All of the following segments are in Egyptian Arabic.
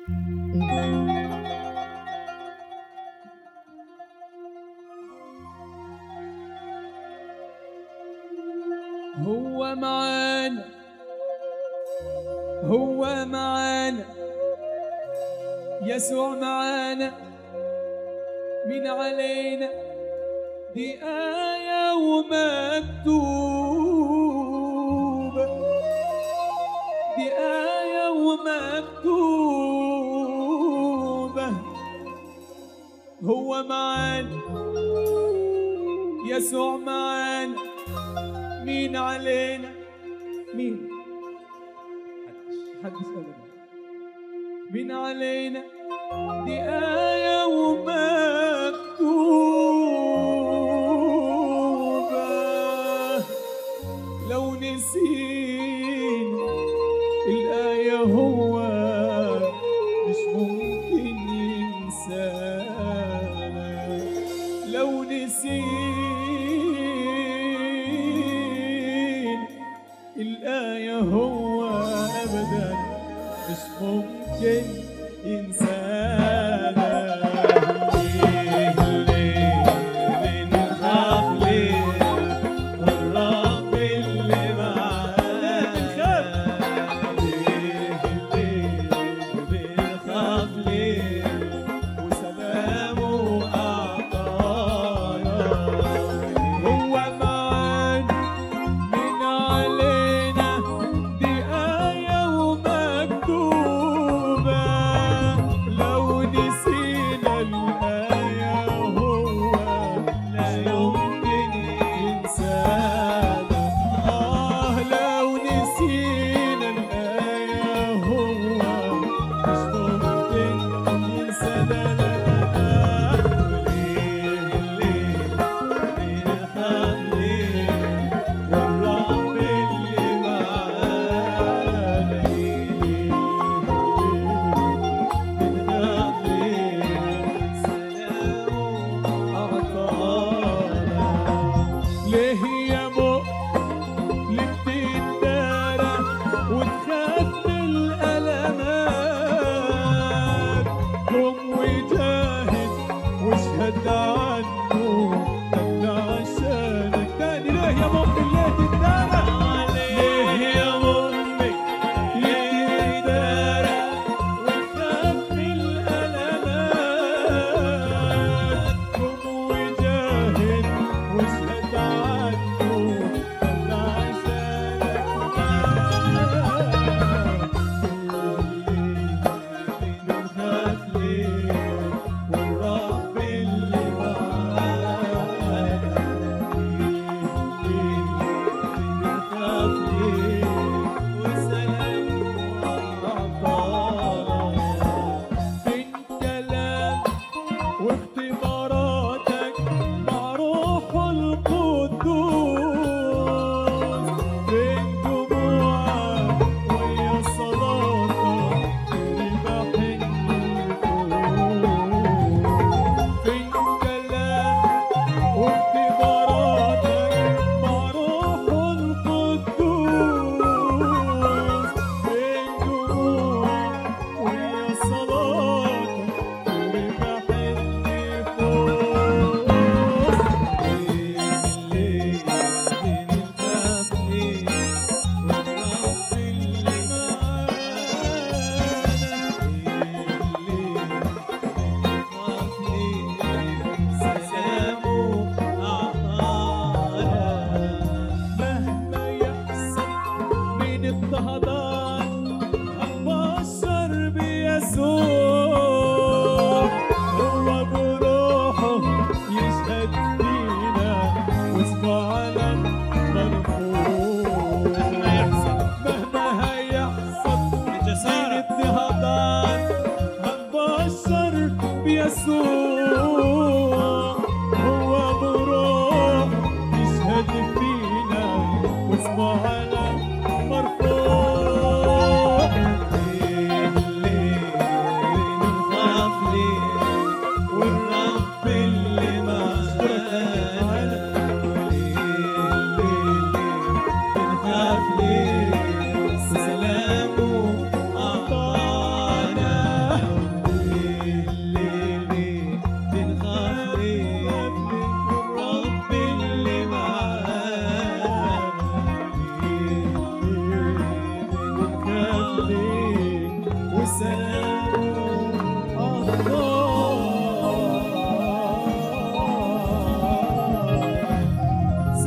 هو معانا هو معانا يسوع معانا من علينا دي آية ومكتوبة دي آية ومكتوبة هو معانا يسوع معانا مين علينا مين حدش أبدا مين علينا دي آية ومكتوبة لو نسينا الآية هو مش ممكن ينسانا لو نسينا الآية هو أبدا مش ممكن ينسانا ليه ليه بنخاف ليه والرب اللي معانا ليه ليه بنخاف ليه وسلامه أعطانا هو معانا من علينا دي آية ومكتوبة لو نسينا الآية هو لا يمكن ينسانا آه لو نسينا الآية هو مش ممكن ينسانا ليه ليه بنخاف ليه والرب اللي معانا ليه بنخاف ليه سلامه أعطانا ليه يا مؤلم تتدارى وتخاف من الألمات قم وجاهد واشهد عنه أنا عشانك تاني ليه يا مؤمن ليه تتدارى ليه يا مؤمن ليه تتدارى وتخاف من الألمات قم وجاهد واشهد عنه أنا عشانك بنخاف ليه والرب اللي معانا بنخاف ليه وسلامه أعطانا فين كلام واختباراتك مع روح القدوس بين دموعك ويا صلاتك ربح النفوس فين كلام واختباراتك مع روح القدوس بين دموعك ويا صلاتك ربح النفوس ليه بنخاف ليه والرب اللي مهما يحصل من اضطهادات أبشر بيسوع هو بروحه يشهد فينا واسمه علم مرفوع مهما يحصل مهما هيحصل من اضطهادات هنبشر بيسوع هو بروح يشهد فينا واسمه علم مرفوع ليه ليه بنخاف ليه والرب اللي معانا ليه ليه بنخاف ليه سلامه أعطانا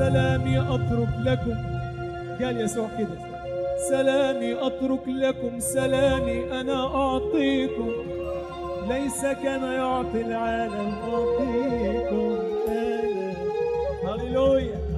سلامي أترك لكم قال يسوع كده سلامي أترك لكم سلامي أنا أعطيكم ليس كما يعطي العالم أعطيكم أنا هللويا